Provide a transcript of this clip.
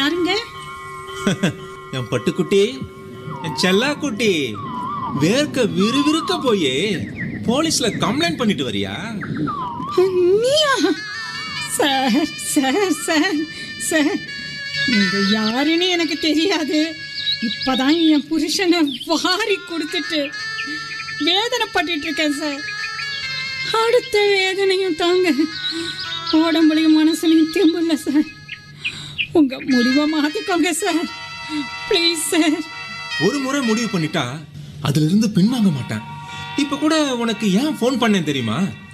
யாருங்க என் பட்டுக்குட்டி என் செல்லா குட்டி வேர்க்க விறுவிறுக்க போய் போலீஸ்ல கம்ப்ளைண்ட் பண்ணிட்டு வரியா நீயா சார் சார் சார் சார் நீங்க யாருன்னு எனக்கு தெரியாது இப்பதான் என் புருஷனை வாரி கொடுத்துட்டு வேதனைப்பட்டுட்டு இருக்கேன் சார் அடுத்த வேதனையும் தாங்க உடம்புலையும் மனசுலையும் தெம்பில்ல சார் உங்க முடிவை மாத்திக்கோங்க சார் ப்ளீஸ் சார் ஒரு முறை முடிவு பண்ணிட்டா அதுல இருந்து பின்வாங்க மாட்டேன் இப்ப கூட உனக்கு ஏன் ஃபோன் பண்ணேன் தெரியுமா